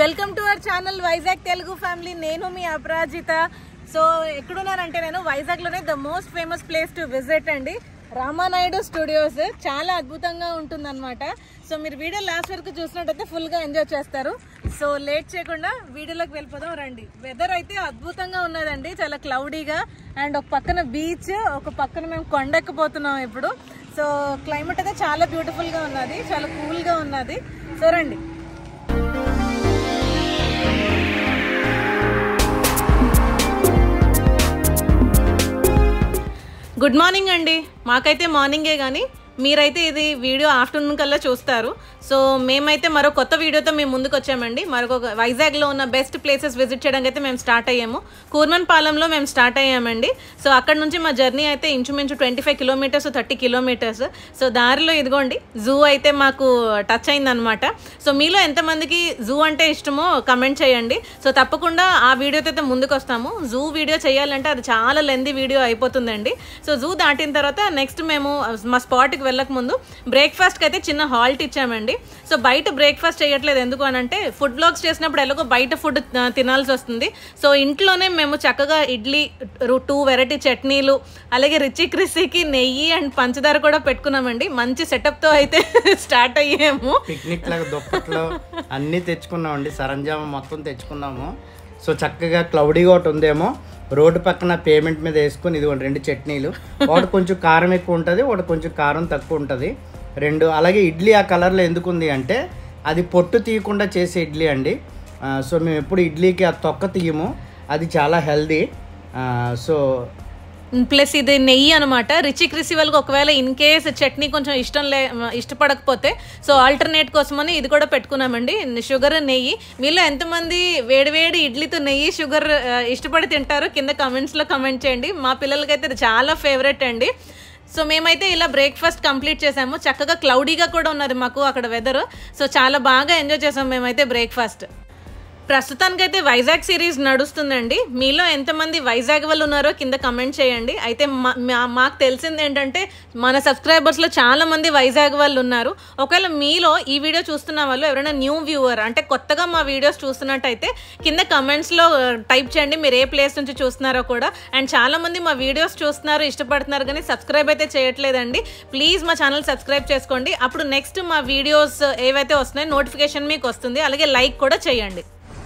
Welcome to our channel Vizag Telugu family నేను మీ Aparajita so ఎక్కడున్నానంటే నేను వైజాగ్ లోనే the most famous place to visit అండి రామానాయుడు స్టూడియోస్ చాలా అద్భుతంగా ఉంటుందన్నమాట సో మీరు వీడియో లాస్ట్ వరకు చూసినట్టయితే ఫుల్ గా ఎంజాయ్ చేస్తారు సో లేట్ చేయకుండా వీడియోలోకి వెళ్ళిపోదాం రండి వెదర్ అయితే అద్భుతంగా ఉన్నదండి చాలా క్లౌడీగా అండ్ ఒక పక్కన బీచ్ ఒక పక్కన మేము కొండెక్కిపోతున్నాం ఇప్పుడు సో క్లైమేట్ అయితే చాలా బ్యూటిఫుల్ గా ఉన్నది చాలా కూల్ గా ఉన్నది సో రండి గుడ్ మార్నింగ్ అండి మాకైతే మార్నింగే కానీ మీరైతే ఇది వీడియో ఆఫ్టర్నూన్ కల్లా చూస్తారు సో మేమైతే మరో కొత్త వీడియోతో మేము ముందుకు వచ్చామండి మరొక వైజాగ్లో ఉన్న బెస్ట్ ప్లేసెస్ విజిట్ చేయడానికి అయితే మేము స్టార్ట్ అయ్యాము కూర్మన్ పాలెంలో మేము స్టార్ట్ అయ్యామండి సో అక్కడ నుంచి మా జర్నీ అయితే ఇంచుమించు twenty five kilometres thirty kilometres so దారిలో ఇదిగోండి జూ అయితే మాకు టచ్ అయిందనమాట సో మీలో ఎంతమందికి జూ అంటే ఇష్టమో కమెంట్ చేయండి సో తప్పకుండా ఆ వీడియోతో అయితే ముందుకు వస్తాము జూ వీడియో చేయాలంటే అది చాలా లెంది వీడియో అయిపోతుందండి సో జూ దాటిన తర్వాత నెక్స్ట్ మేము మా స్పాట్కి వెళ్ళక ముందు బ్రేక్ఫాస్ట్కి అయితే చిన్న హాల్ట్ ఇచ్చామండి సో బయట బ్రేక్ఫాస్ట్ చేయట్లేదు ఎందుకు అని అంటే ఫుడ్ బ్లాగ్స్ చేసినప్పుడు ఎలాగో బయట ఫుడ్ తినాల్సి వస్తుంది సో ఇంట్లోనే మేము చక్కగా ఇడ్లీ టూ వెరైటీ చట్నీలు అలాగే రిచి క్రిసికి నెయ్యి అండ్ పంచదార కూడా పెట్టుకున్నామండి మంచి సెటప్తో అయితే స్టార్ట్ అయ్యాము పిక్నిక్ లాగా దుప్పట్లు అన్నీ తెచ్చుకున్నామండి సరంజామా మొత్తం తెచ్చుకున్నాము సో చక్కగా క్లౌడీగా ఒకటి ఉందేమో రోడ్డు పక్కన పేమెంట్ మీద వేసుకొని ఇదిగోండి రెండు చట్నీలు ఒకటి కొంచెం కారం ఎక్కువ ఉంటుంది ఒకటి కొంచెం కారం తక్కువ ఉంటుంది రెండు అలాగే ఇడ్లీ ఆ కలర్లో ఎందుకు ఉంది అంటే అది పొట్టు తీయకుండా చేసే ఇడ్లీ అండి ఆ, సో మేము ఎప్పుడు ఇడ్లీకి ఆ తొక్క తీయము అది చాలా హెల్దీ సో ప్లస్ ఇది నెయ్యి అనమాట రిచి క్రిసి వాళ్ళకి ఒకవేళ ఇన్ కేస్ చట్నీ కొంచెం ఇష్టం లే ఇష్టపడకపోతే సో ఆల్టర్నేట్ కోసమని ఇది కూడా పెట్టుకున్నామండి షుగర్ నెయ్యి మీలో ఎంతమంది వేడివేడి ఇడ్లీతో నెయ్యి షుగర్ ఆ, ఇష్టపడి తింటారో కింద కమెంట్స్లో కమెంట్ చేయండి మా పిల్లలకైతే ఇది చాలా ఫేవరెట్ అండి సో మేమైతే ఇలా బ్రేక్ఫాస్ట్ కంప్లీట్ చేసాము చక్కగా క్లౌడీగా కూడా ఉన్నది మాకు అక్కడ వెదర్ సో చాలా బాగా ఎంజాయ్ చేసాం మేమైతే బ్రేక్ఫాస్ట్ ప్రస్తుతానికైతే వైజాగ్ సిరీస్ నడుస్తుందండి మీలో ఎంతమంది వైజాగ్ వాళ్ళు ఉన్నారో కింద కమెంట్ చేయండి అయితే మా- మా- మాకు తెలిసింది ఏంటంటే మన సబ్స్క్రైబర్స్లో చాలా మంది వైజాగ్ వాళ్ళు ఉన్నారు ఒకవేళ మీలో ఈ వీడియో చూస్తున్న వాళ్ళు ఎవరైనా న్యూ వ్యూవర్ అంటే కొత్తగా మా వీడియోస్ చూస్తున్నట్టయితే కింద కమెంట్స్లో టైప్ చేయండి మీరు ఏ ప్లేస్ నుంచి చూస్తున్నారో కూడా అండ్ చాలా మంది మా వీడియోస్ చూస్తున్నారు ఇష్టపడుతున్నారు కానీ సబ్స్క్రైబ్ అయితే చేయట్లేదండి ప్లీజ్ మా ఛానల్ సబ్స్క్రైబ్ చేసుకోండి అప్పుడు నెక్స్ట్ మా వీడియోస్ ఏవైతే వస్తున్నాయో నోటిఫికేషన్ మీకు వస్తుంది అలాగే లైక్ కూడా చేయండి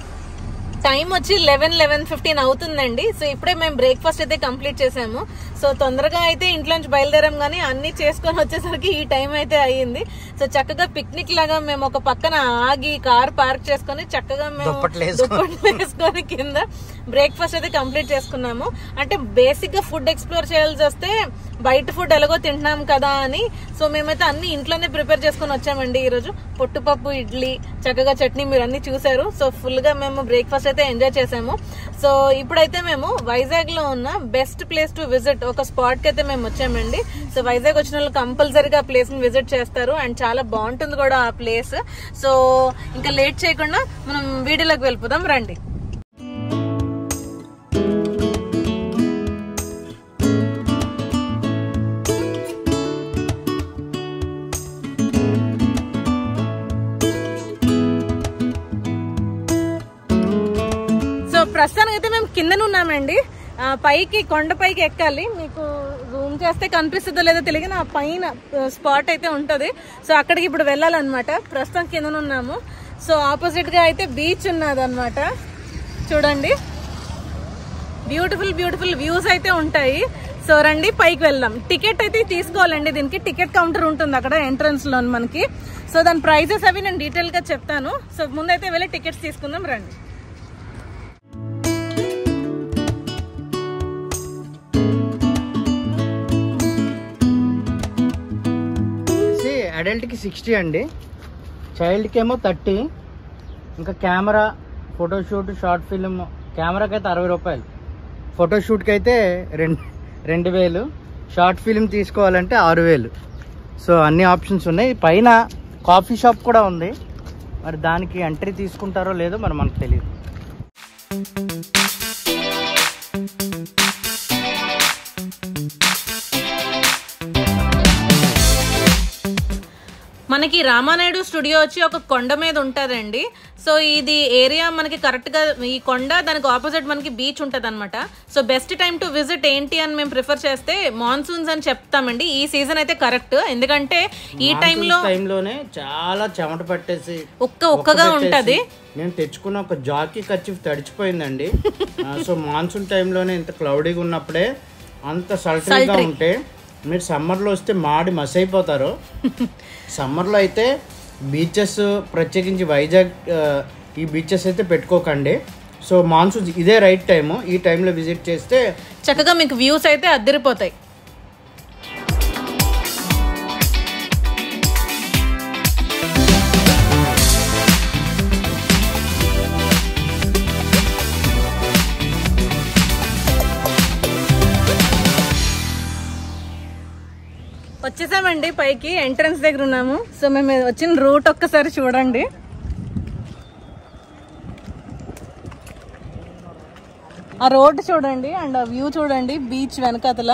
టైం వచ్చి లెవెన్ లెవెన్ ఫిఫ్టీన్ అవుతుందండి సో ఇప్పుడే మేము బ్రేక్ఫాస్ట్ అయితే కంప్లీట్ చేసాము సో తొందరగా అయితే ఇంట్లోంచి బయలుదేరాం కానీ అన్ని చేసుకొని వచ్చేసరికి ఈ టైం అయితే అయ్యింది సో చక్కగా పిక్నిక్ లాగా మేము ఒక పక్కన ఆగి కార్ పార్క్ చేసుకొని చక్కగా మేము దుప్పట్లు వేసుకొని. దుప్పట్లు వేసుకొని కింద బ్రేక్ఫాస్ట్ అయితే కంప్లీట్ చేసుకున్నాము అంటే బేసిక్ గా ఫుడ్ ఎక్స్ప్లోర్ చేయాల్సి వస్తే బయట ఫుడ్ ఎలాగో తింటున్నాం కదా అని సో మేమైతే అన్ని ఇంట్లోనే ప్రిపేర్ చేసుకొని వచ్చామండి ఈ రోజు పొట్టుపప్పు ఇడ్లీ చక్కగా చట్నీ మీరు అన్ని చూసారు సో ఫుల్ గా మేము బ్రేక్ఫాస్ట్ అయితే ఎంజాయ్ చేసాము సో ఇప్పుడైతే మేము వైజాగ్ లో ఉన్న బెస్ట్ ప్లేస్ టు విజిట్ ఒక స్పాట్ కి అయితే మేము వచ్చామండి సో వైజాగ్ వచ్చిన వాళ్ళు కంపల్సరీగా ఆ ప్లేస్ ని విజిట్ చేస్తారు అండ్ చాలా బాగుంటుంది కూడా ఆ ప్లేస్ సో ఇంకా లేట్ చేయకుండా మనం వీడియోలోకి వెళ్ళిపోదాం రండి సో ప్రస్తుతానికి అయితే మేము కిందన ఉన్నామండి ఆ, పైకి కొండ పైకి ఎక్కాలి మీకు రూమ్ చేస్తే కనిపిస్తుందో లేదో తెలియదు ఆ పైన స్పాట్ అయితే ఉంటది సో అక్కడికి ఇప్పుడు వెళ్ళాలన్నమాట ప్రస్తుతం కింద ఉన్నాము సో ఆపోజిట్ గా అయితే బీచ్ ఉన్నది అనమాట చూడండి బ్యూటిఫుల్ బ్యూటిఫుల్ వ్యూస్ అయితే ఉంటాయి సో రండి పైకి వెళ్దాం టికెట్ అయితే తీసుకోవాలండి దీనికి టికెట్ కౌంటర్ ఉంటుంది అక్కడ ఎంట్రన్స్ లో మనకి సో దాని ప్రైజెస్ అవి నేను డీటెయిల్ గా చెప్తాను సో ముందైతే వెళ్ళి టికెట్స్ తీసుకుందాం రండి అడల్ట్కి సిక్స్టీ అండి చైల్డ్కి ఏమో థర్టీ ఇంకా కెమెరా ఫోటోషూట్ షార్ట్ ఫిల్మ్ కెమెరాకి అయితే అరవై రూపాయలు ఫోటోషూట్కి అయితే రెండు రెండు వేలు షార్ట్ ఫిల్మ్ తీసుకోవాలంటే ఆరు వేలు సో అన్ని ఆప్షన్స్ ఉన్నాయి పైన కాఫీ షాప్ కూడా ఉంది మరి దానికి ఎంట్రీ తీసుకుంటారో లేదో మరి మనకు తెలియదు మా మనకి రామానాయుడు స్టూడియో వచ్చి ఒక కొండ మీద ఉంటుందండి సో ఇది ఏరియా మనకి కరెక్ట్గా ఈ కొండ దానికి ఆపోజిట్ మనకి బీచ్ ఉంటుంది అనమాట so best time to visit ఏంటి అని మేము ప్రిఫర్ చేస్తే మాన్సూన్స్ అని చెప్తామండి ఈ సీజన్ అయితే కరెక్ట్ ఎందుకంటే ఈ టైంలో టైంలోనే చాలా చెమట పట్టేసి ఒక్క ఒక్కగా పెట్టేసి ఉంటది నేను తెచ్చుకున్న ఒక జాకీ కచ్చి తడిచిపోయిందండి ఆ, సో మాన్సూన్ టైంలోనే ఇంత క్లౌడీగా ఉన్నప్పుడే అంత సల్టరీగా ఉంటే మీరు సమ్మర్లో వస్తే మాడి మస్ అయిపోతారు సమ్మర్లో అయితే బీచెస్ ప్రత్యేకించి వైజాగ్ ఆ, ఈ బీచెస్ అయితే పెట్టుకోకండి సో మాన్సూన్ ఇదే రైట్ టైము ఈ టైంలో విజిట్ చేస్తే చక్కగా మీకు వ్యూస్ అయితే అద్దరిపోతాయి వచ్చేసామండి పైకి ఎంట్రన్స్ దగ్గర ఉన్నాము సో మేము వచ్చిన రూట్ ఒక్కసారి చూడండి ఆ రోడ్ చూడండి అండ్ ఆ వ్యూ చూడండి బీచ్ వెనకాతల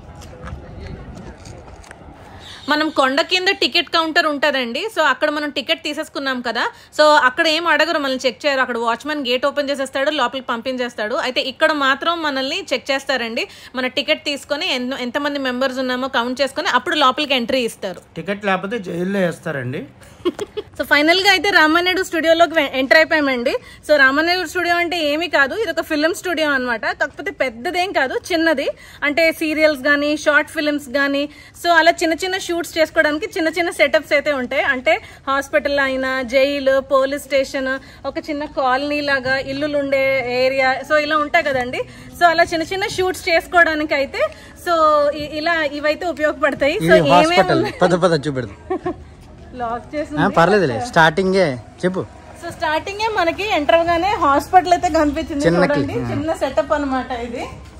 మనం కొండ కింద టికెట్ కౌంటర్ ఉంటుందండి సో అక్కడ మనం టికెట్ తీసేసుకున్నాం కదా సో అక్కడ ఏం అడగరు మనల్ని చెక్ చేయరు అక్కడ వాచ్మెన్ గేట్ ఓపెన్ చేసేస్తాడు లోపలికి పంపించేస్తాడు అయితే ఇక్కడ మాత్రం మనల్ని చెక్ చేస్తారండి మన టికెట్ తీసుకొని ఎంత ఎంతమంది మెంబర్స్ ఉన్నామో కౌంట్ చేసుకొని అప్పుడు లోపలికి ఎంట్రీ ఇస్తారు టికెట్ లేకపోతే జైల్లో వేస్తారండి సో ఫైనల్ గా అయితే రామానాయుడు స్టూడియోలోకి ఎంటర్ అయిపోయామండి సో రామానాయుడు స్టూడియో అంటే ఏమీ కాదు ఇది ఒక ఫిల్మ్ స్టూడియో అన్నమాట కాకపోతే పెద్దదేం కాదు చిన్నది అంటే సీరియల్స్ కానీ షార్ట్ ఫిల్మ్స్ కానీ సో అలా చిన్న చిన్న షూట్స్ చేసుకోవడానికి చిన్న చిన్న సెటప్స్ అయితే ఉంటాయి అంటే హాస్పిటల్ అయినా జైలు పోలీస్ స్టేషన్ ఒక చిన్న కాలనీ లాగా ఇల్లులు ఉండే ఏరియా సో ఇలా ఉంటాయి కదండి సో అలా చిన్న చిన్న షూట్స్ చేసుకోవడానికి అయితే సో ఇ- ఇలా ఇవైతే ఉపయోగపడతాయి సో ఇది హాస్పిటల్ పద పద చూపెడదు లాక్ చేసి పర్లేదులే స్టార్టింగే చెప్పు సో స్టార్టింగ్ మనకి ఎంటర్ అవగానే హాస్పిటల్ అయితే కనిపించింది చిన్న చూడండి clip, చిన్న సెటప్ అన్నమాట ఇది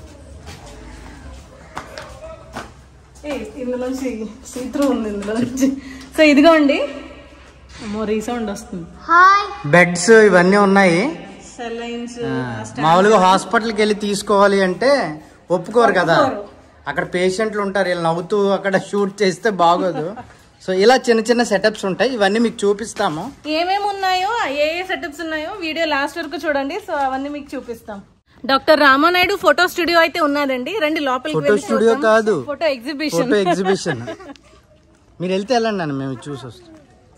ఏ, ఇందులోంచి సీత్రూ ఉంది ఇందులోంచి సో ఇదిగోండి అమ్మో రీసౌండ్ వస్తుంది బెడ్స్ ఇవన్నీ ఉన్నాయి సెలైన్స్ మామూలుగా హాస్పిటల్కి వెళ్ళి తీసుకోవాలి అంటే ఒప్పుకోరు కదా అక్కడ పేషెంట్లు ఉంటారు వీళ్ళు నవ్వుతూ అక్కడ షూట్ చేస్తే బాగోదు సో ఇలా చిన్న చిన్న సెటప్స్ ఉంటాయి ఇవన్నీ మీకు చూపిస్తాము ఏమేమి ఉన్నాయో ఏ ఏ సెటప్స్ ఉన్నాయో వీడియో లాస్ట్ వరకు చూడండి సో అవన్నీ మీకు చూపిస్తాం డాక్టర్ రామానాయుడు ఫోటో స్టూడియో అయితే ఉన్నదండి రండి లోపలికి ఫోటో స్టూడియో కాదు ఫోటో ఎగ్జిబిషన్ ఫోటో ఎగ్జిబిషన్ మీరు వెళ్తే వెళ్ళండి అన్న మేము చూసి వస్తాం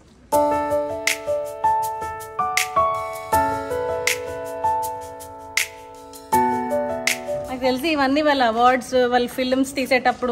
నాకు తెలిసి ఇవన్నీ వాళ్ళ అవార్డ్స్ వాళ్ళ ఫిల్మ్స్ తీసేటప్పుడు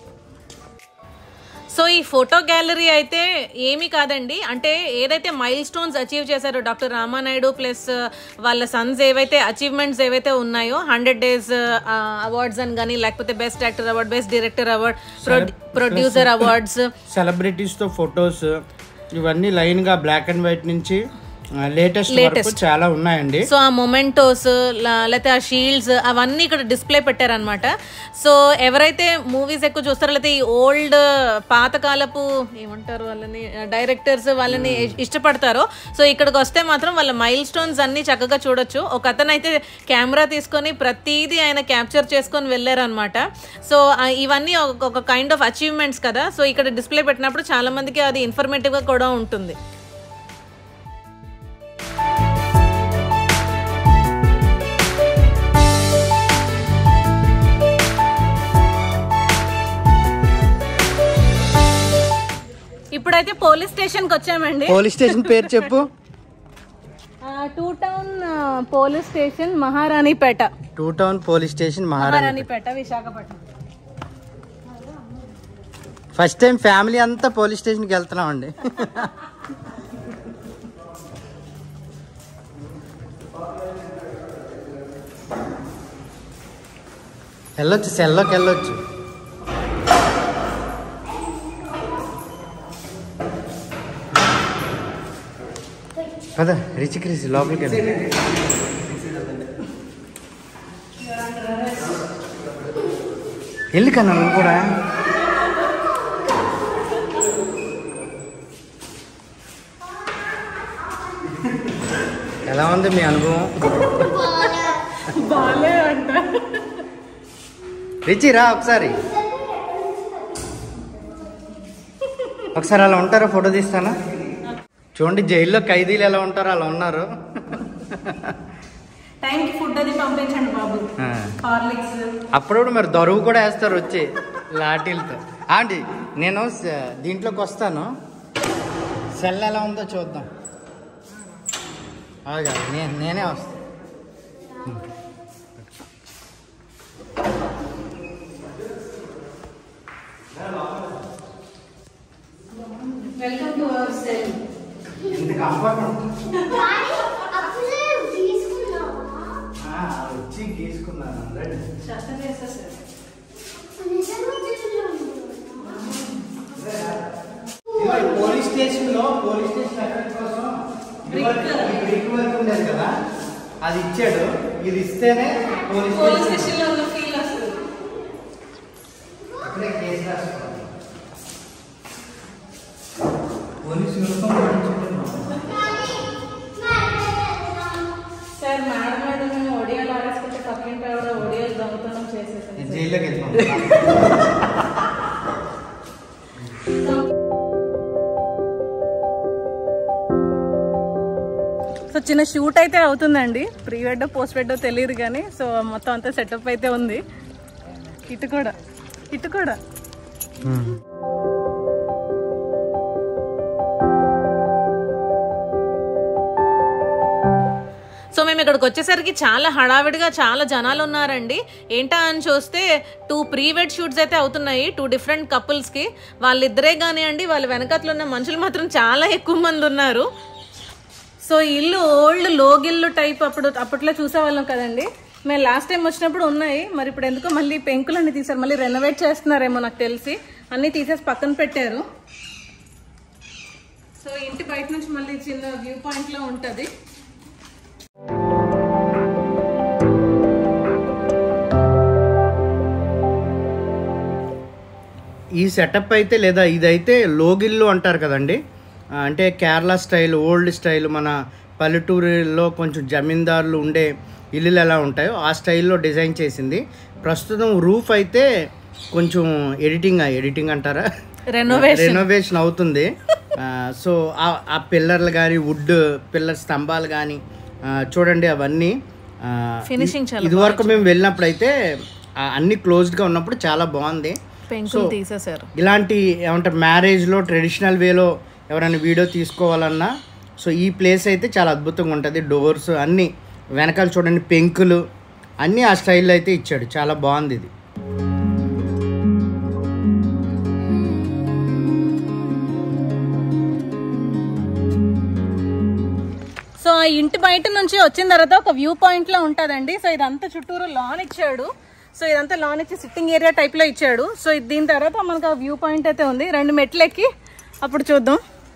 సో ఈ ఫోటో గ్యాలరీ అయితే ఏమీ కాదండి అంటే ఏదైతే మైల్ స్టోన్స్ అచీవ్ చేశారో డాక్టర్ రామానాయుడు ప్లస్ వాళ్ళ సన్స్ ఏవైతే అచీవ్మెంట్స్ ఏవైతే ఉన్నాయో హండ్రెడ్ డేస్ అవార్డ్స్ అని కానీ లేకపోతే best actor award best director award producer awards సెలబ్రిటీస్తో ఫొటోస్ ఇవన్నీ లైన్గా బ్లాక్ అండ్ వైట్ నుంచి లేటెస్ట్ వరకు చాలా ఉన్నాయండి సో ఆ మొమెంటోస్ లేకపోతే ఆ షీల్డ్స్ అవన్నీ ఇక్కడ డిస్ప్లే పెట్టారనమాట సో ఎవరైతే మూవీస్ ఎక్కువ చూస్తారో లేకపోతే ఈ ఓల్డ్ పాతకాలపు ఏమంటారు వాళ్ళని డైరెక్టర్స్ వాళ్ళని ఇష్టపడతారో సో ఇక్కడికి వస్తే మాత్రం వాళ్ళ మైల్ స్టోన్స్ అన్ని చక్కగా చూడొచ్చు ఒక అతను అయితే కెమెరా తీసుకొని ప్రతిదీ ఆయన క్యాప్చర్ చేసుకొని వెళ్ళారనమాట సో ఆ, ఇవన్నీ ఒక- ఒక కైండ్ ఆఫ్ అచీవ్మెంట్స్ కదా సో ఇక్కడ డిస్ప్లే పెట్టినప్పుడు చాలా మందికి అది ఇన్ఫర్మేటివ్గా కూడా ఉంటుంది ఇప్పుడైతే పోలీస్ స్టేషన్కి వచ్చామండి పోలీస్ స్టేషన్ పేరు చెప్పు two town police station Maharanipeta two town police station Maharani Maharanipeta Visakhapatnam first time family అంతా పోలీస్ స్టేషన్కి వెళ్తున్నాం అండి వెళ్ళొచ్చు సెల్లోకి వెళ్ళొచ్చు కదా రిచికి రిచి లోపలికి వెళ్ళి వెళ్ళి కన్నా నువ్వు కూడా ఎలా ఉంది మీ అనుభవం బాలే అంట రిచి రా ఒకసారి ఒకసారి అలా ఉంటారా ఫోటో తీస్తానా చూడండి జైల్లో ఖైదీలు ఎలా ఉంటారో అలా ఉన్నారు టైంకి ఫుడ్ అది పంపించండి బాబు ఆ. హార్లిక్స్ అప్పుడప్పుడు మరి దొరువు కూడా వేస్తారు వచ్చి లాఠీలతో ఆంటీ నేను స- దీంట్లోకి వస్తాను సెల్ ఎలా ఉందో చూద్దాం అలాగా నేను నేనే వస్తాను వెల్కమ్ టు అవర్ సెల్ అప్పుడే తీసుకున్నావా వచ్చి గీసుకున్నాను చెత్త చేసేసారు నిజంగా తీసుకున్నాను పోలీస్ స్టేషన్ లో పోలీస్ స్టేషన్ ఎక్కడి కోసం Brick. బ్రిక్ వర్క్ ఉండేది కదా అది ఇచ్చాడు ఇది ఇస్తేనే పోలీస్ పోలీస్ స్టేషన్ స్టేషన్ లో ఉన్న ఫీల్ వస్తుంది అక్కడే కేసు రాసుకోవాలి పోలీస్ యూనిఫామ్ కూడా ఇచ్చాడు. సార్ మేడం మీద మేము ఒడియాలు ఆడేసుకుంటే పక్కింటి ఆవిడ ఒడియాలు దొంగతనం చేసేసాను నేను జైల్లోకి వెళ్ళిపోతాను సో చిన్న షూట్ అయితే అవుతుందండి ప్రీ వెడ్ పోస్ట్ వెడ్ తెలియదు కానీ సో మొత్తం అంతా సెటప్ అయితే ఉంది ఇటు కూడా ఇటు కూడా సో మేము ఇక్కడికి వచ్చేసరికి చాలా హడావిడిగా చాలా జనాలు ఉన్నారండి ఏంటా అని చూస్తే టూ ప్రీ వెడ్ షూట్స్ అయితే అవుతున్నాయి టూ డిఫరెంట్ కపుల్స్కి వాళ్ళిద్దరే కానివ్వండి వాళ్ళ వెనకట్లో ఉన్న మనుషులు మాత్రం చాలా ఎక్కువ మంది ఉన్నారు సో ఈ ఇల్లు ఓల్డ్ లోగిల్లు టైప్ అప్పుడు అప్పట్లో చూసేవాళ్ళం కదండి మేము లాస్ట్ టైం వచ్చినప్పుడు ఉన్నాయి మరి ఇప్పుడు ఎందుకో మళ్ళీ పెంకులన్నీ తీసారు మళ్ళీ రెనోవేట్ చేస్తున్నారేమో నాకు తెలిసి అన్నీ తీసేసి పక్కన పెట్టారు సో ఇంటి బయట నుంచి మళ్ళీ చిన్న వ్యూ పాయింట్లో ఉంటుంది ఈ సెటప్ అయితే లేదా ఇదైతే లోగిల్లు అంటారు కదండి ఆ, అంటే కేరళ స్టైల్ ఓల్డ్ స్టైల్ మన పల్లెటూరులో కొంచెం జమీందారులు ఉండే ఇల్లులు ఎలా ఉంటాయో ఆ స్టైల్లో డిజైన్ చేసింది ప్రస్తుతం రూఫ్ అయితే కొంచెం ఎడిటింగ్ ఎడిటింగ్ అంటారా రెనోవేషన్ రెనోవేషన్ అవుతుంది ఆ, సో ఆ- ఆ పిల్లర్లు కానీ వుడ్ పిల్లర్ స్తంభాలు కానీ చూడండి అవన్నీ ఆ, Finishing చాలా ఇదివరకు మేము వెళ్ళినప్పుడు అయితే ఆ, అన్ని క్లోజ్డ్గా ఉన్నప్పుడు చాలా బాగుంది పెంకులు తీసేశారు ఇలాంటి ఏమంటారు మ్యారేజ్లో ట్రెడిషనల్ వేలో ఎవరైనా వీడియో తీసుకోవాలన్నా సో ఈ ప్లేస్ అయితే చాలా అద్భుతంగా ఉంటుంది డోర్స్ అన్నీ వెనకాల చూడండి పెంకులు అన్నీ ఆ స్టైల్లో అయితే ఇచ్చాడు చాలా బాగుంది ఇది సో ఆ ఇంటి బయట నుంచి వచ్చిన తర్వాత ఒక వ్యూ పాయింట్ లో ఉంటుందండి సో ఇదంతా చుట్టూరు లాన్ ఇచ్చాడు సో ఇదంతా లాన్ ఇచ్చి సిట్టింగ్ ఏరియా టైప్ లో ఇచ్చాడు సో ఇది దీని తర్వాత మనకు ఆ వ్యూ పాయింట్ అయితే ఉంది రెండు మెట్లు ఎక్కి అప్పుడు చూద్దాం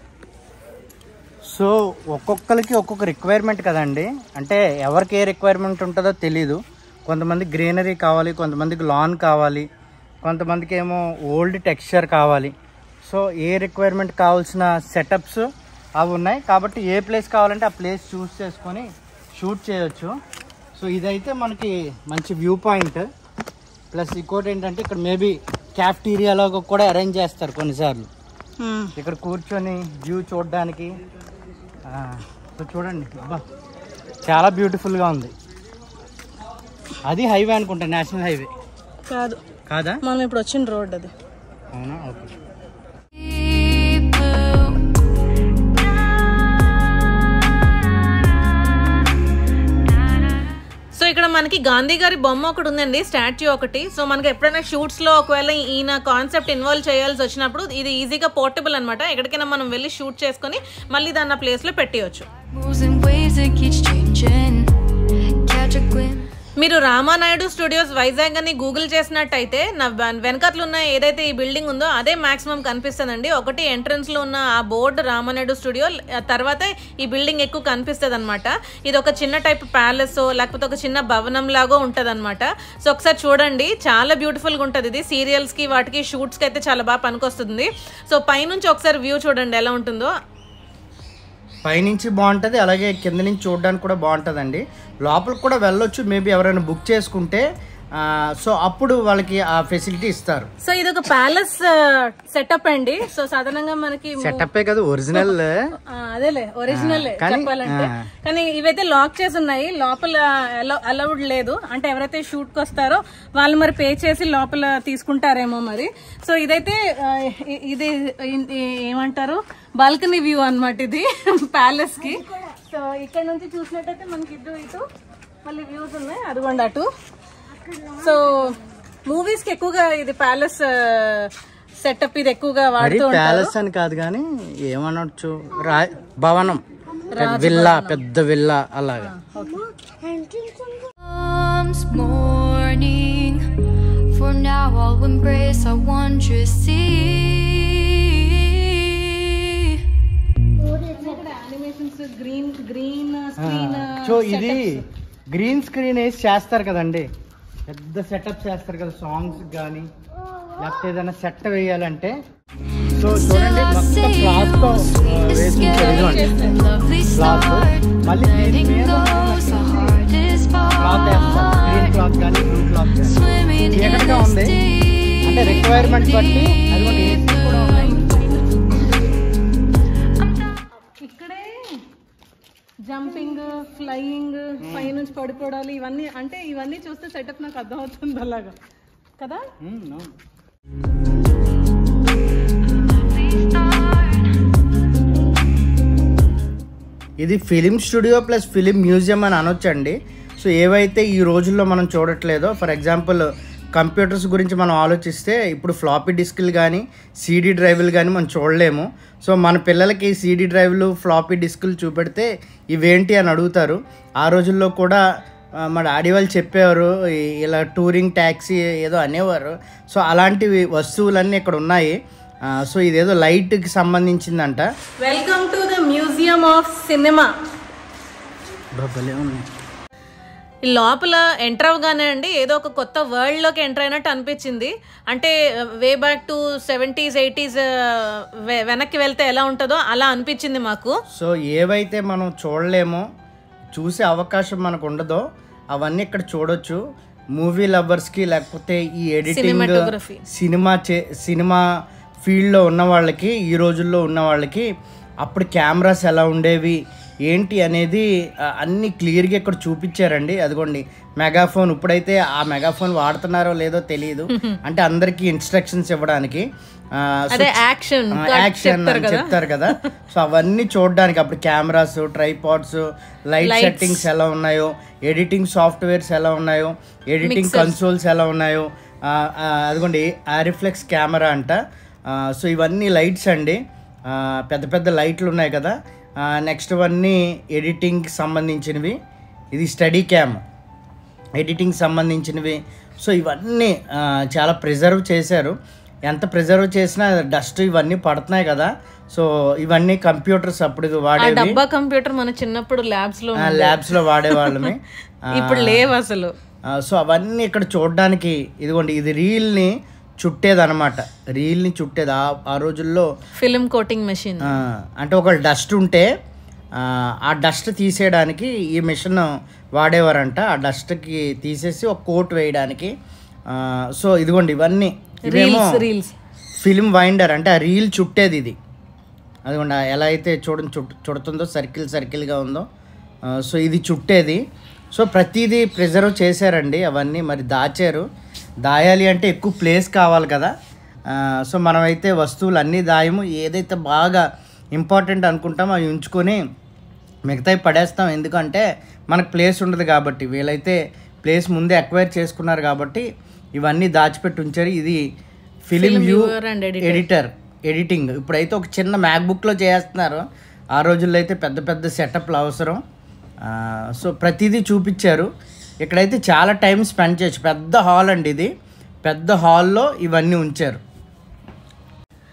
సో ఒక్కొక్కరికి ఒక్కొక్క రిక్వైర్మెంట్ కదండి అంటే ఎవరికి ఏ రిక్వైర్మెంట్ ఉంటుందో తెలీదు కొంతమంది గ్రీనరీ కావాలి కొంతమందికి లాన్ కావాలి కొంతమందికి ఏమో ఓల్డ్ టెక్స్చర్ కావాలి సో ఏ రిక్వైర్మెంట్ కావాల్సిన సెటప్స్ అవి ఉన్నాయి కాబట్టి ఏ ప్లేస్ కావాలంటే ఆ ప్లేస్ చూస్ చేసుకొని షూట్ చేయొచ్చు సో ఇదైతే మనకి మంచి వ్యూ పాయింట్ ప్లస్ ఇంకోటి ఏంటంటే ఇక్కడ మేబీ క్యాఫ్టీరియాలో కూడా అరేంజ్ చేస్తారు కొన్నిసార్లు ఇక్కడ కూర్చొని వ్యూ చూడడానికి ఆ, సో చూడండి అబ్బా చాలా బ్యూటిఫుల్గా ఉంది అది హైవే అనుకుంటా నేషనల్ హైవే కాదు కాదా మనం ఇప్పుడు వచ్చిన రోడ్ అది అవునా ఓకే సో ఇక్కడ మనకి గాంధీ గారి బొమ్మ ఒకటి ఉందండి స్టాచ్యూ ఒకటి సో మనకి ఎప్పుడైనా షూట్స్ లో ఒకవేళ ఈయన కాన్సెప్ట్ ఇన్వాల్వ్ చేయాల్సి వచ్చినప్పుడు ఇది ఈజీగా పోర్టబుల్ అనమాట ఎక్కడికైనా మనం వెళ్ళి షూట్ చేసుకొని మళ్ళీ దాన్ని ఆ ప్లేస్ లో పెట్టేయచ్చు Moves in ways that keeps changing. Catch a glimpse. మీరు రామానాయుడు స్టూడియోస్ వైజాగ్ అని గూగుల్ చేసినట్టయితే నా వెన- వెనకాతల ఉన్న ఏదైతే ఈ బిల్డింగ్ ఉందో అదే మాక్సిమం కనిపిస్తుందండి ఒకటి ఎంట్రన్స్ లో ఉన్న ఆ బోర్డు రామానాయుడు స్టూడియో ఆ తర్వాత ఈ బిల్డింగ్ ఎక్కువ కనిపిస్తుంది అనమాట ఇది ఒక చిన్న టైప్ ప్యాలెస్ లేకపోతే ఒక చిన్న భవనం లాగో ఉంటది అనమాట సో ఒకసారి చూడండి చాలా బ్యూటిఫుల్ గా ఉంటది ఇది సీరియల్స్ కి వాటికి షూట్స్ కి అయితే చాలా బాగా పనికొస్తుంది సో పైనుంచి ఒకసారి వ్యూ చూడండి ఎలా ఉంటుందో పైనుంచి బాగుంటుంది అలాగే కింద నుంచి చూడడానికి కూడా బాగుంటుందండి లోపలికి కూడా వెళ్ళొచ్చు మేబీ ఎవరైనా బుక్ చేసుకుంటే సో అప్పుడు వాళ్ళకి ఆ ఫెసిలిటీ ఇస్తారు సో ఇది ఒక ప్యాలెస్ సెటప్ అండి సో సాధారణంగా మనకి సెటప్ కదా ఒరిజినల్ ఆ, అదేలే ఒరిజినల్ కానీ, చెప్పాలంటే ఆ. కానీ ఇవైతే లాక్ చేసి ఉన్నాయి లోపల అలౌడ్ లేదు అంటే ఎవరైతే షూట్ కి వస్తారో వాళ్ళు మరి పే చేసి లోపల తీసుకుంటారేమో మరి సో ఇదైతే ఆ, ఇ- ఇది ఇ- ఇ- ఏమంటారు బాల్కనీ వ్యూ అన్నమాట ఇది ప్యాలెస్ కి సో ఇక్కడ నుంచి చూసినట్టయితే మనకి ఇటు ఇటు మళ్ళీ వ్యూస్ ఉన్నాయి అదిగోండి అటు సో మూవీస్ కి ఎక్కువగా ఇది ప్యాలెస్ సెటప్ ఇది ఎక్కువగా మరి వాడుతూ ఉంటారు ప్యాలెస్ అని కాదు కానీ ఏమనొచ్చు రా భవనం విల్లా పెద్ద విల్లా అలాగా comes morning. For now, I'll embrace our wondrous sea. Animations green green screen so ఇది గ్రీన్ స్క్రీన్ వేసి చేస్తారు కదండి పెద్ద సెటప్ చేస్తారు కదా సాంగ్స్ కానీ లేకపోతే ఏదైనా సెట్ వేయాలంటే సో చూడండి మొత్తం క్లాత్ తో ఆ, వేసి ఉంచారు. ఇదిగోండి. Lovely Cloth. start. మళ్ళీ దీని Letting మీద go's the hardest క్లాత్ వేస్తారు గ్రీన్ part. క్లాత్ కానీ బ్లూ క్లాత్ కానీ Swimming in చీకటిగా this ఉంది అంటే రిక్వైర్మెంట్ బట్టి అదిగోండి ఏసీ కూడా ఉన్నాయి ఇక్కడే జంపింగ్ ఫ్లయింగ్ పైనుంచి పడిపోవడాలు ఇవన్నీ అంటే ఇవన్నీ చూస్తే సెటప్ నాకు అర్థమవుతుంది అలాగా కదా ఉమ్, అవును. ఇది film studio plus film museum అని అనొచ్చండి సో ఏవైతే ఈ రోజుల్లో మనం చూడట్లేదో ఫర్ ఎగ్జాంపుల్ కంప్యూటర్స్ గురించి మనం ఆలోచిస్తే ఇప్పుడు ఫ్లాపీ డిస్క్లు కానీ సీడీ డ్రైవ్లు కానీ మనం చూడలేము సో మన పిల్లలకి సీడీ డ్రైవ్లు ఫ్లాపీ డిస్క్లు చూపెడితే ఇవేంటి అని అడుగుతారు ఆ రోజుల్లో కూడా ఆ, మా డాడీ వాళ్ళు చెప్పేవారు ఈ- ఇలా టూరింగ్ ట్యాక్సీ ఏదో అనేవారు సో అలాంటివి వస్తువులన్నీ ఇక్కడ ఉన్నాయి ఆ, సో ఇదేదో లైట్కి సంబంధించిందంట welcome to the museum of cinema భలే ఉంది ఈ లోపల ఎంటర్ అవగానే అండి ఏదో ఒక కొత్త వరల్డ్ లోకి ఎంటర్ అయినట్టు అనిపించింది అంటే way back to seventies eighties వెనక్కి వెళ్తే ఎలా ఉంటుందో అలా అనిపించింది మాకు సో ఏవైతే మనం చూడలేమో చూసే అవకాశం మనకు ఉండదో అవన్నీ ఇక్కడ చూడొచ్చు మూవీ లవర్స్కి లేకపోతే ఈ ఎడిటింగ్ Cinematography. సినిమా చే సినిమా ఫీల్డ్లో ఉన్న వాళ్ళకి ఈ రోజుల్లో ఉన్న వాళ్ళకి అప్పుడు కెమెరాస్ ఎలా ఉండేవి ఏంటి అనేది ఆ, అన్ని క్లియర్గా ఇక్కడ చూపించారండి అదిగోండి మెగాఫోన్ ఇప్పుడైతే ఆ మెగాఫోన్ వాడుతున్నారో లేదో తెలియదు అంటే అందరికీ ఇన్స్ట్రక్షన్స్ ఇవ్వడానికి ఆ, సో అదే యాక్షన్ యాక్షన్ అని చెప్తారు కదా సో అవన్నీ చూడడానికి అప్పుడు కెమెరాస్ ట్రైపాడ్స్ లైట్ సెట్టింగ్స్ ఎలా ఉన్నాయో ఎడిటింగ్ సాఫ్ట్వేర్స్ ఎలా ఉన్నాయో ఎడిటింగ్ కన్సోల్స్ ఎలా ఉన్నాయో ఆ, ఆ, అదిగోండి ఆరిఫ్లెక్స్ కెమెరా అంట ఆ, సో ఇవన్నీ లైట్స్ అండి ఆ, పెద్ద పెద్ద లైట్లు ఉన్నాయి కదా నెక్స్ట్ ఇవన్నీ ఎడిటింగ్కి సంబంధించినవి ఇది స్టడీ క్యామ్ ఎడిటింగ్ సంబంధించినవి సో ఇవన్నీ ఆ, చాలా ప్రిజర్వ్ చేశారు ఎంత ప్రిజర్వ్ చేసినా డస్ట్ ఇవన్నీ పడుతున్నాయి కదా సో ఇవన్నీ కంప్యూటర్స్ అప్పుడు ఆ వాడేవి డబ్బా కంప్యూటర్ మన చిన్నప్పుడు ల్యాబ్స్ లో ల్యాబ్స్లో వాడేవాళ్ళమే ఆ, ఇప్పుడు లేవు అసలు ఆ, సో అవన్నీ ఇక్కడ చూడడానికి ఇదిగోండి ఇది రీల్ని చుట్టేదన్నమాట రీల్ని చుట్టేది ఆ ఆ రోజుల్లో ఫిల్మ్ కోటింగ్ మెషిన్ ఆ, అంటే ఒక డస్ట్ ఉంటే ఆ, ఆ డస్ట్ తీసేయడానికి ఈ మిషన్ వాడేవారంట ఆ డస్ట్కి తీసేసి ఒక కోట్ వేయడానికి ఆ, సో ఇదిగోండి ఇవన్నీ ఇవేమో రీల్స్ రీల్స్ ఫిల్మ్ వైండర్ అంటే ఆ రీల్ చుట్టేది ఇది అదిగోండి ఆ ఎలా అయితే చూడండి చుట్ చుడుతుందో సర్కిల్ సర్కిల్గా ఉందో ఆ, సో ఇది చుట్టేది సో ప్రతిదీ ప్రిజర్వ్ చేశారండి అవన్నీ మరి దాచారు దాయాలి అంటే ఎక్కువ ప్లేస్ కావాలి కదా ఆ, సో మనమైతే వస్తువులు అన్నీ దాయము ఏదైతే బాగా ఇంపార్టెంట్ అనుకుంటామో అవి ఉంచుకొని మిగతావి పడేస్తాం ఎందుకంటే మనకు ప్లేస్ ఉండదు కాబట్టి వీళ్ళైతే ప్లేస్ ముందే అక్వైర్ చేసుకున్నారు కాబట్టి ఇవన్నీ దాచిపెట్టి ఉంచారు ఇది film view viewer and editor. Editor editing ఇప్పుడైతే ఒక చిన్న మ్యాక్బుక్లో చేస్తున్నారు ఆ రోజుల్లో అయితే పెద్ద పెద్ద సెటప్లు అవసరం ఆ, సో ప్రతిదీ చూపించారు ఇక్కడైతే చాలా టైం స్పెండ్ చేయొచ్చు పెద్ద హాల్ అండి ఇది పెద్ద హాల్లో ఇవన్నీ ఉంచారు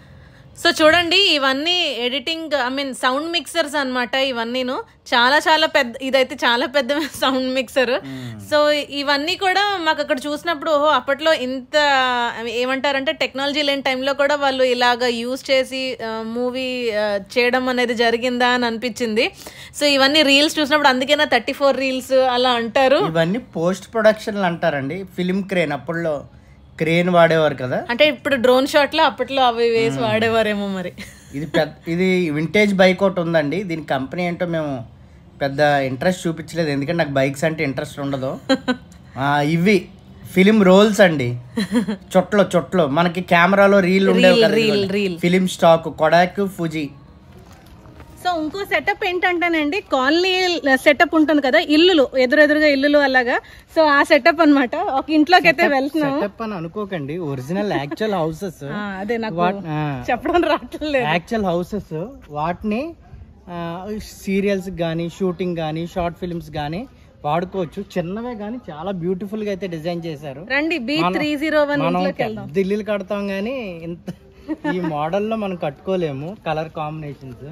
సో చూడండి ఇవన్నీ editing I mean sound mixers అన్నమాట ఇవన్నీను చాలా చాలా పెద్ద ఇదైతే చాలా పెద్ద సౌండ్ మిక్సర్ సో ఇవన్నీ కూడా మాకు అక్కడ చూసినప్పుడు ఓహో అప్పట్లో ఇంత ఏమంటారంటే టెక్నాలజీ లేని టైంలో కూడా వాళ్ళు ఇలాగ యూజ్ చేసి మూవీ చేయడం అనేది జరిగిందా అని అనిపించింది సో ఇవన్నీ రీల్స్ చూసినప్పుడు అందుకేనా థర్టీ ఫోర్ రీల్స్ అలా అంటారు ఇవన్నీ పోస్ట్ ప్రొడక్షన్లు అంటారండి ఫిలిం క్రేన్ అప్పుడులో క్రేన్ వాడేవారు కదా అంటే ఇప్పుడు డ్రోన్ షాట్లో అప్పట్లో అవి వేసి వాడేవారేమో మరి ఇది పెద్ద ఇది వింటేజ్ బైక్ ఒకటి ఉందండి దీని కంపెనీ ఏంటో మేము పెద్ద ఇంట్రెస్ట్ చూపించలేదు ఎందుకంటే నాకు బైక్స్ అంటే ఇంట్రెస్ట్ ఉండదు ఆ, ఇవి ఫిలిం రోల్స్ అండి చొట్లో చొట్లో మనకి కెమెరాలో రీల్ ఉండేవి Reel, కదా reel, ఇదిగోండి. reel. Film stock Kodak Fuji so ఇంకో సెటప్ ఏంటంటేనండి కాలనీ సెటప్ ఉంటుంది కదా ఇల్లులు ఎదురెదురుగా ఇల్లులు అలాగా సో ఆ సెటప్ అన్నమాట ఒక ఇంట్లోకి అయితే వెళ్తున్నాము సెటప్ అని అనుకోకండి ఒరిజినల్ యాక్చువల్ హౌసెస్ ఆ, అదే నాకు వాట్ చెప్పడం రావట్లేదు యాక్చువల్ హౌసెస్ వాటిని సీరియల్స్ కానీ షూటింగ్ కానీ షార్ట్ ఫిల్మ్స్ కానీ వాడుకోవచ్చు చిన్నవే కానీ చాలా బ్యూటిఫుల్ గా అయితే డిజైన్ చేశారు రండి బి త్రీ జీరో వన్ మనం ఇంట్లోకి వెళ్దాం పెద్ద ఇల్లులు కడతాం కానీ ఇంత ఈ మోడల్లో మనం కట్టుకోలేము కలర్ కాంబినేషన్స్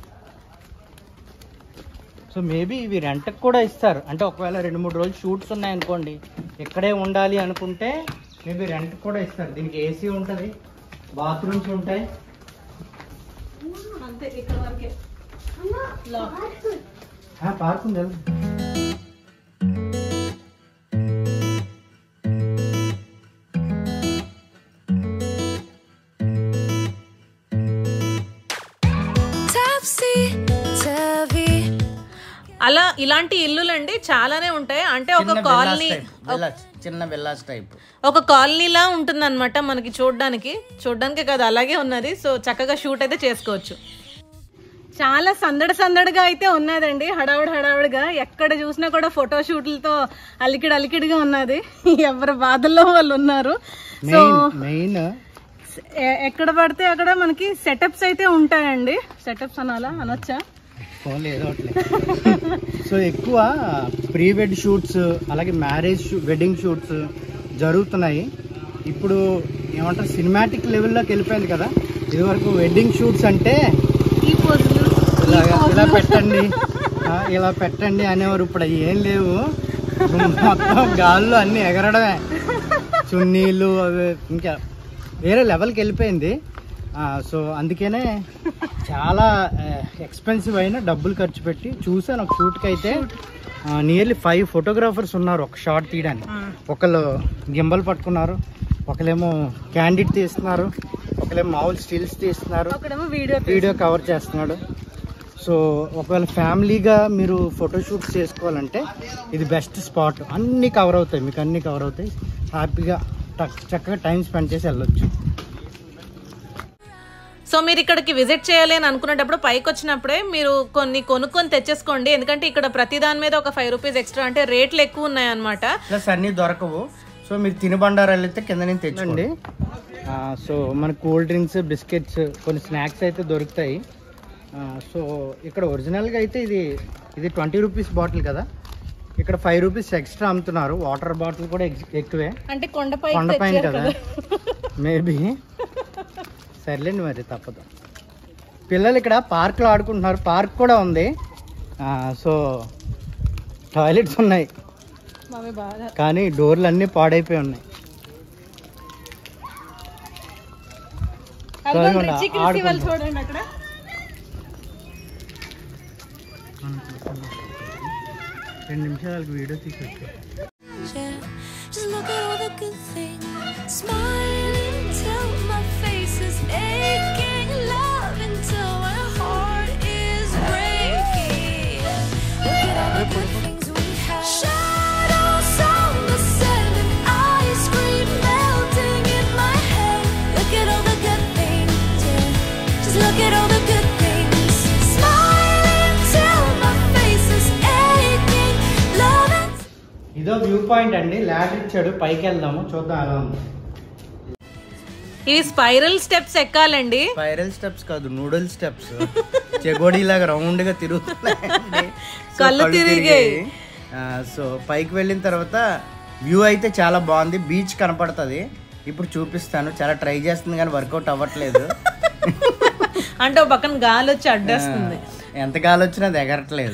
సో మేబీ ఇవి రెంట్కి కూడా ఇస్తారు అంటే ఒకవేళ రెండు మూడు రోజులు షూట్స్ ఉన్నాయనుకోండి ఇక్కడే ఉండాలి అనుకుంటే మేబీ రెంట్ కూడా ఇస్తారు దీనికి ఏసీ ఉంటుంది బాత్రూమ్స్ ఉంటాయి అంతే ఇక్కడ వరకే పార్క్ ఉంది వెళ్ళు. Topsy turvy. అలా ఇలాంటి ఇల్లులండి చాలానే ఉంటాయి అంటే ఒక చిన్న కాలనీ villas type, villas, చిన్న విల్లాస్ టైప్ ఒక కాలనీలా ఉంటుందన్నమాట మనకి చూడడానికి చూడడానికే కాదు అలాగే ఉన్నది సో చక్కగా షూట్ అయితే చేసుకోవచ్చు చాలా సందడి సందడిగా అయితే ఉన్నదండి హడావుడి హడావుడిగా ఎక్కడ చూసినా కూడా ఫోటో షూట్లతో అలికిడి అలికిడిగా ఉన్నది ఎవరి బాధల్లో వాళ్ళు ఉన్నారు సో మెయిన్ మెయిన్ ఎ- ఎక్కడ పడితే అక్కడ మనకి సెటప్స్ అయితే ఉంటాయండి సెటప్స్ అనాలా అనొచ్చా ఫోన్ ఏదో ఒకటి సో ఎక్కువ ప్రీ వెడ్ షూట్స్ అలాగే మ్యారేజ్ వెడ్డింగ్ షూట్స్ జరుగుతున్నాయి ఇప్పుడు ఏమంటారు సినిమాటిక్ లెవెల్లోకి వెళ్ళిపోయింది కదా ఇదివరకు వెడ్డింగ్ షూట్స్ అంటే ఈ పోజులు ఇలా ఇలా పెట్టండి ఆ, ఇలా పెట్టండి అనేవారు ఇప్పుడు అవి ఏం లేవు మొత్తం గాల్లో అన్ని ఎగరడమే చున్నీళ్ళు అవి ఇంకా వేరే లెవెల్కి వెళ్ళిపోయింది ఆ, సో అందుకనే చాలా ఎక్స్పెన్సివ్ అయిన డబ్బులు ఖర్చు పెట్టి చూసాను ఒక షూట్కి అయితే నియర్లీ ఫైవ్ ఫోటోగ్రాఫర్స్ ఉన్నారు ఒక షాట్ తీయడానికి ఒకళ్ళు గింబల్ పట్టుకున్నారు ఒకళ్ళేమో క్యాండిడ్ తీస్తున్నారు ఒకళ్ళేమో మామూలు స్టిల్స్ తీస్తున్నారు అక్కడేమో వీడియో వీడియో కవర్ చేస్తున్నాడు సో ఒకవేళ ఫ్యామిలీగా మీరు ఫోటోషూట్స్ చేసుకోవాలంటే ఇది బెస్ట్ స్పాట్ అన్నీ కవర్ అవుతాయి మీకు అన్నీ కవర్ అవుతాయి హ్యాపీగా టక్- చక్కగా టైం స్పెండ్ చేసి వెళ్ళొచ్చు సో మీరు ఇక్కడికి విజిట్ చేయాలి అని అనుకునేటప్పుడు పైకి వచ్చినప్పుడే మీరు కొన్ని కొనుక్కొని తెచ్చేసుకోండి ఎందుకంటే ఇక్కడ ప్రతి దాని మీద ఒక ఫైవ్ రూపీస్ ఎక్స్ట్రా అంటే రేట్లు ఎక్కువ ఉన్నాయన్నమాట ప్లస్ అన్నీ దొరకవు సో మీరు తినుబండారాలు అయితే కింద నుంచి తెచ్చుకోండి ఆ, సో మన కూల్ డ్రింక్స్ బిస్కెట్స్ కొన్ని స్నాక్స్ అయితే దొరుకుతాయి ఆ, సో ఇక్కడ ఒరిజినల్గా అయితే ఇది ఇది ట్వంటీ రూపీస్ బాటిల్ కదా ఇక్కడ ఫైవ్ రూపీస్ ఎక్స్ట్రా అమ్ముతున్నారు వాటర్ బాటిల్ కూడా ఎక్- ఎక్కువే అంటే కొండపై కొండపైన కదా మేబీ సర్లేండి మరి తప్పదు పిల్లలు ఇక్కడ పార్క్లో ఆడుకుంటున్నారు పార్క్ కూడా ఉంది ఆ, సో టాయిలెట్స్ ఉన్నాయి మావి బాగా కానీ డోర్లు అన్నీ పాడైపోయి ఉన్నాయి అదిగోండి, చూడండి, రిచి క్రిసి వాళ్ళు ఆడుకుంటున్నారు. చూడండి అక్కడ రెండు నిమిషాలకు వీడియో తీసేసి Yeah, just look at all the good things. Smiling till my face is aching. Love until my heart is breaking. Look at all the good things we have. Shadows on the sand and ice cream melting in my head. Look at all the good things. Yeah, just look at all the good things. Smiling till my face is aching. Love until ఇదో view point అండి ల్యాడ్ ఇచ్చాడు పైకి వెళ్దాము చూద్దాం ఎలా ఉంది ఇవి స్పైరల్ స్టెప్స్ ఎక్కాలండి స్పైరల్ స్టెప్స్ కాదు నూడిల్ స్టెప్స్ చెగోడి లాగా రౌండ్ గా తిరుగుతున్నాయండి సో కళ్ళు తిరిగాయి. ఆ, సో పైకి వెళ్ళిన తర్వాత వ్యూ అయితే చాలా బాగుంది బీచ్ కనపడుతుంది ఇప్పుడు చూపిస్తాను చాలా ట్రై చేస్తుంది కానీ వర్కౌట్ అవ్వట్లేదు అంటే ఒక పక్కన గాలి వచ్చి అడ్డేస్తుంది ఎంత గాలి వచ్చినా అది ఎగరట్లేదు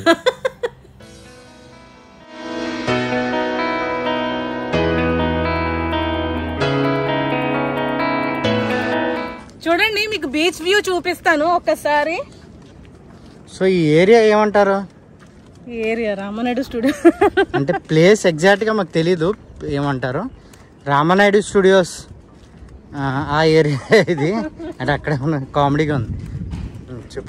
చూడండి మీకు బీచ్ వ్యూ చూపిస్తాను ఒక్కసారి సో ఈ ఏరియా ఏమంటారు ఈ ఏరియా రామనాయుడు స్టూడియో అంటే ప్లేస్ ఎగ్జాక్ట్గా మాకు తెలీదు ఏమంటారు రామనాయుడు స్టూడియోస్ ఆ, ఆ ఏరియా ఇది అంటే అక్కడే ఉన్న కామెడీగా ఉంది ఉం, చెప్పు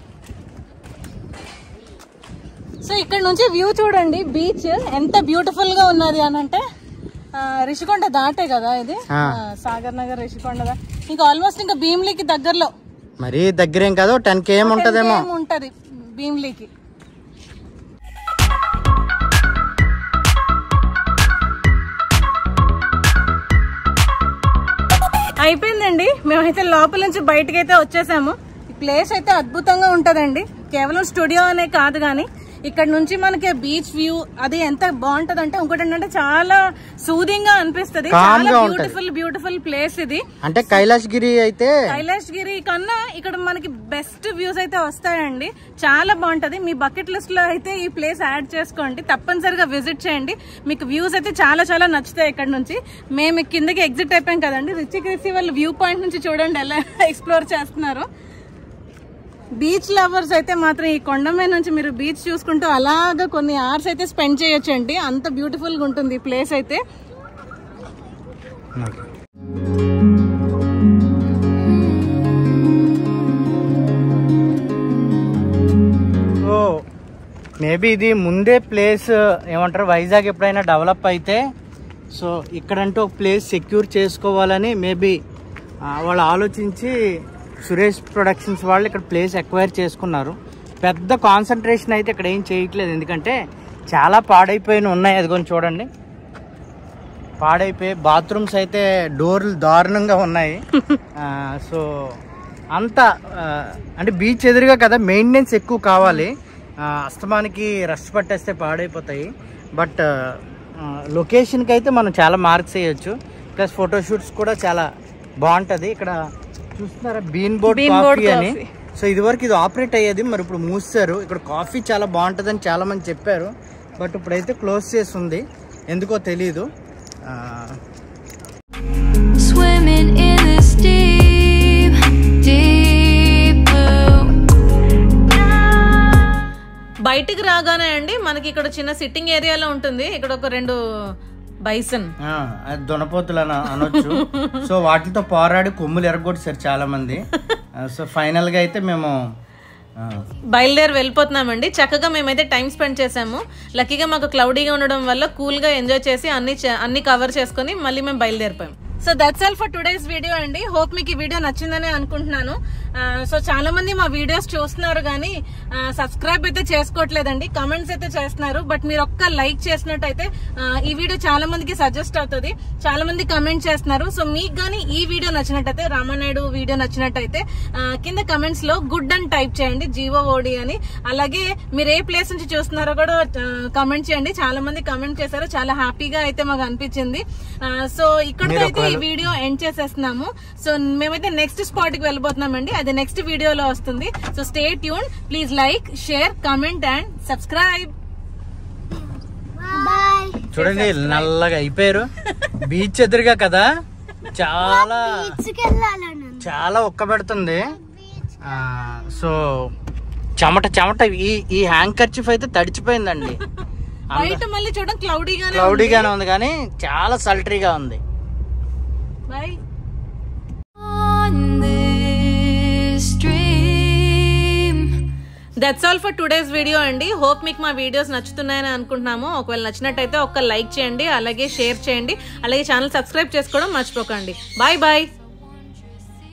సో ఇక్కడ నుంచి వ్యూ చూడండి బీచ్ ఎంత బ్యూటిఫుల్ గా ఉన్నది అని అంటే ఆ, రిషికొండ దాటే కదా ఇది ఆ. ఆ, సాగర్ నగర్ రిషికొండ దా- ఇంకా ఆల్మోస్ట్ ఇంకా భీమ్లీకి దగ్గరలో మరీ దగ్గరేం కాదు టెన్ కేఎం ఉంటుందేమో ఏం ఉంటది భీమ్లీకి అయిపోయిందండి మేమైతే లోపల నుంచి బయటకైతే వచ్చేసాము ఈ ప్లేస్ అయితే అద్భుతంగా ఉంటదండి కేవలం స్టూడియో అనే కాదు కానీ ఇక్కడ నుంచి మనకి బీచ్ వ్యూ అది ఎంత బాగుంటది అంటే ఇంకోటి ఏంటంటే చాలా సూదింగ్ గా అనిపిస్తుంది Calm చాలా గా ఉంటది. బ్యూటిఫుల్ బ్యూటిఫుల్ ప్లేస్ ఇది అంటే కైలాష్ గిరి అయితే కైలాష్ గిరి కన్నా ఇక్కడ మనకి బెస్ట్ వ్యూస్ అయితే వస్తాయండి చాలా బాగుంటది మీ బకెట్ లిస్ట్ లో అయితే ఈ ప్లేస్ యాడ్ చేసుకోండి తప్పనిసరిగా విజిట్ చేయండి మీకు వ్యూస్ అయితే చాలా చాలా నచ్చుతాయి ఇక్కడ నుంచి మేము కిందకి ఎగ్జిట్ అయిపోయాం కదండి రిచిక్ రిసి వాళ్ళు వ్యూ పాయింట్ నుంచి చూడండి ఎలా ఎక్స్ప్లోర్ చేస్తున్నారు బీచ్ లవర్స్ అయితే మాత్రం ఈ కొండ మీద నుంచి మీరు బీచ్ చూసుకుంటూ అలాగా కొన్ని అవర్స్ అయితే స్పెండ్ చేయొచ్చండి అంత బ్యూటిఫుల్ గా ఉంటుంది ఈ ప్లేస్ అయితే సో మేబీ ఇది ముందే ప్లేస్ ఏమంటారు వైజాగ్ ఎప్పుడైనా డెవలప్ అయితే సో ఇక్కడంటూ ఒక ప్లేస్ సెక్యూర్ చేసుకోవాలని మేబీ వాళ్ళు ఆలోచించి సురేష్ ప్రొడక్షన్స్ వాళ్ళు ఇక్కడ ప్లేస్ ఎక్వైర్ చేసుకున్నారు పెద్ద కాన్సన్ట్రేషన్ అయితే ఇక్కడ ఏం చేయట్లేదు ఎందుకంటే చాలా పాడైపోయిన ఉన్నాయి అది కొంచెం చూడండి పాడైపోయి బాత్రూమ్స్ అయితే డోర్లు దారుణంగా ఉన్నాయి ఆ, సో అంత ఆ, అంటే బీచ్ ఎదురుగా కదా మెయింటెనెన్స్ ఎక్కువ కావాలి ఆ, అస్తమానికి రష్ పట్టేస్తే పాడైపోతాయి బట్ లొకేషన్కి అయితే మనం చాలా మార్క్స్ వేయొచ్చు ప్లస్ ఫోటోషూట్స్ కూడా చాలా బాగుంటుంది ఇక్కడ చూస్తున్నారా bean board Bean board coffee అని coffee. సో ఇదివరకు ఇది ఆపరేట్ అయ్యేది మరి ఇప్పుడు మూస్తారు ఇక్కడ కాఫీ చాలా బాగుంటుందని చాలా మంది చెప్పారు బట్ ఇప్పుడైతే క్లోజ్ చేసి ఉంది ఎందుకో తెలీదు ఆ, Swimming in this deep, deep blue. బయటికి రాగానే అండి మనకి ఇక్కడ చిన్న సిట్టింగ్ ఏరియాలో ఉంటుంది ఇక్కడ ఒక రెండు బైసన్ ఆ, అది దునపోతులు అని అనొచ్చు సో వాటితో పోరాడి కొమ్ములు ఎరగొట్టేశారు చాలా మంది ఆ, సో ఫైనల్ గా అయితే మేము ఆ, బయలుదేరి వెళ్ళిపోతున్నామండి చక్కగా మేమైతే టైం స్పెండ్ చేసాము లక్కీగా మాకు క్లౌడీగా ఉండడం వల్ల కూల్గా ఎంజాయ్ చేసి అన్ని చే- అన్ని కవర్ చేసుకొని మళ్ళీ మేము బయలుదేరిపోయాం so that's all for today's video అండి హోప్ మీకు ఈ వీడియో నచ్చిందని అనుకుంటున్నాను సో చాలా మంది మా వీడియోస్ చూస్తున్నారు కానీ సబ్స్క్రైబ్ అయితే చేసుకోవట్లేదండి కమెంట్స్ అయితే చేస్తున్నారు బట్ మీరు ఒక్క లైక్ చేసినట్టయితే ఆ, ఈ వీడియో చాలా మందికి సజెస్ట్ అవుతుంది చాలా మంది కమెంట్ చేస్తున్నారు సో మీకు కానీ ఈ వీడియో నచ్చినట్టయితే రామానాయుడు వీడియో నచ్చినట్టయితే ఆ, కింద కమెంట్స్ లో గుడ్ అని టైప్ చేయండి జీవో ఓడి అని అలాగే మీరు ఏ ప్లేస్ నుంచి చూస్తున్నారో కూడా కమెంట్ చేయండి చాలా మంది కమెంట్ చేశారు చాలా హ్యాపీగా అయితే మాకు అనిపించింది సో ఇక్కడితో అయితే ఈ వీడియో ఎండ్ చేసేస్తున్నాము సో మేమైతే నెక్స్ట్ స్పాట్ కి వెళ్ళిపోతున్నామండి అది నెక్స్ట్ వీడియోలో వస్తుంది so stay tune please like share comment and subscribe bye చూడండి నల్లగా అయిపోయారు బీచ్ ఎదురుగా కదా చాలా తీసుకెళ్ళాలను చాలా ఒక్క పెడుతుంది ఆ, సో చెమట చెమట ఈ ఈ హ్యాంగ్ కర్చిఫ్ అయితే తడిచిపోయిందండి బయట మళ్ళీ చూడడం క్లౌడీగానే క్లౌడీగానే ఉంది కానీ చాలా సల్టరీగా ఉంది bye On this dream. That's all for today's video అండి హోప్ మీకు మా వీడియోస్ నచ్చుతున్నాయని అనుకుంటున్నాము ఒకవేళ నచ్చినట్టయితే ఒక లైక్ చేయండి అలాగే షేర్ చేయండి అలాగే ఛానల్ సబ్స్క్రైబ్ చేసుకోవడం మర్చిపోకండి బాయ్ బాయ్